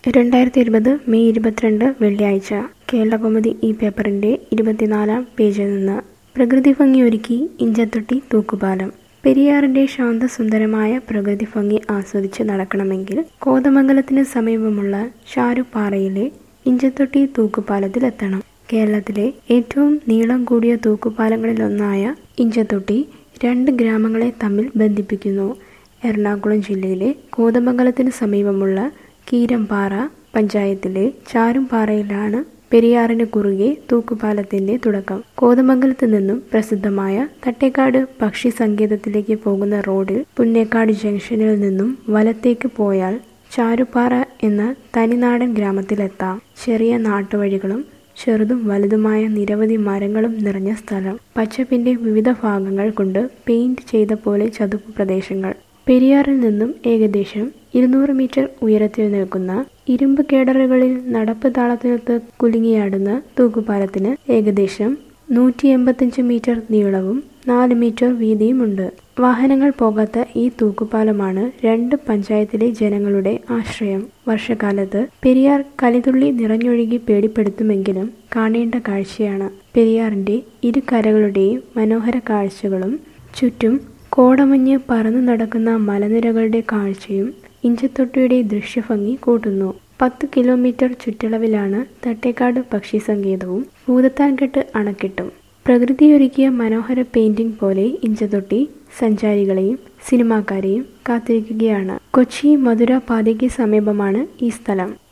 രണ്ടായിരത്തി ഇരുപത് മെയ് ഇരുപത്തിരണ്ട് വെള്ളിയാഴ്ച കേരളകൗമുദി ഈ പേപ്പറിന്റെ ഇരുപത്തിനാലാം പേജിൽ നിന്ന് പ്രകൃതി ഭംഗി ഒരുക്കി ഇഞ്ചത്തൊട്ടി തൂക്കുപാലം പെരിയാറിന്റെ ശാന്തസുന്ദരമായ പ്രകൃതി ഭംഗി ആസ്വദിച്ച് നടക്കണമെങ്കിൽ കോതമംഗലത്തിന് സമീപമുള്ള ഷാരുപാറയിലെ ഇഞ്ചത്തൊട്ടി തൂക്കുപാലത്തിലെത്തണം കേരളത്തിലെ ഏറ്റവും നീളം കൂടിയ തൂക്കുപാലങ്ങളിലൊന്നായ ഇഞ്ചത്തൊട്ടി രണ്ട് ഗ്രാമങ്ങളെ തമ്മിൽ ബന്ധിപ്പിക്കുന്നു എറണാകുളം ജില്ലയിലെ കോതമംഗലത്തിന് സമീപമുള്ള കീരമ്പാറ പഞ്ചായത്തിലെ ചാരുംപാറയിലാണ് പെരിയാറിന് കുറുകെ തൂക്കുപാലത്തിന്റെ തുടക്കം കോതമംഗലത്ത് നിന്നും പ്രസിദ്ധമായ തട്ടേക്കാട് പക്ഷി സങ്കേതത്തിലേക്ക് പോകുന്ന റോഡിൽ പുന്നേക്കാട് ജംഗ്ഷനിൽ നിന്നും വലത്തേക്ക് പോയാൽ ചാരുപാറ എന്ന തനിനാടൻ ഗ്രാമത്തിലെത്താം ചെറിയ നാട്ടുവഴികളും ചെറുതും വലുതുമായ നിരവധി മരങ്ങളും നിറഞ്ഞ സ്ഥലം പച്ചപ്പിന്റെ വിവിധ ഭാഗങ്ങൾ കൊണ്ട് പെയിന്റ് ചെയ്ത പോലെ ചതുപ്പ് പ്രദേശങ്ങൾ പെരിയാറിൽ നിന്നും ഏകദേശം ഇരുന്നൂറ് മീറ്റർ ഉയരത്തിൽ നിൽക്കുന്ന ഇരുമ്പ് കേഡറുകളിൽ നടപ്പ് താളത്തിനൊത്ത് കുലുങ്ങിയാടുന്ന തൂക്കുപാലത്തിന് ഏകദേശം നൂറ്റി എൺപത്തിയഞ്ച് മീറ്റർ നീളവും നാല് മീറ്റർ വീതിയുമുണ്ട് വാഹനങ്ങൾ പോകാത്ത ഈ തൂക്കുപാലമാണ് രണ്ട് പഞ്ചായത്തിലെ ജനങ്ങളുടെ ആശ്രയം വർഷകാലത്ത് പെരിയാർ കലിതുള്ളി നിറഞ്ഞൊഴുകി പേടിപ്പെടുത്തുമെങ്കിലും കാണേണ്ട കാഴ്ചയാണ് പെരിയാറിന്റെ ഇരു കരകളുടെയും മനോഹര കാഴ്ചകളും ചുറ്റും കോടമഞ്ഞ് പറന്നു നടക്കുന്ന മലനിരകളുടെ കാഴ്ചയും ഇഞ്ചത്തൊട്ടിയുടെ ദൃശ്യഭംഗി കൂട്ടുന്നു പത്ത് കിലോമീറ്റർ ചുറ്റളവിലാണ് തട്ടേക്കാട് പക്ഷി സങ്കേതവും ഭൂതത്താൻകെട്ട് അണക്കെട്ടും പ്രകൃതിയൊരുക്കിയ മനോഹര പെയിന്റിംഗ് പോലെ ഇഞ്ചത്തൊട്ടി സഞ്ചാരികളെയും സിനിമാക്കാരെയും കാത്തിരിക്കുകയാണ് കൊച്ചി മധുര പാതയ്ക്ക് സമീപമാണ് ഈ സ്ഥലം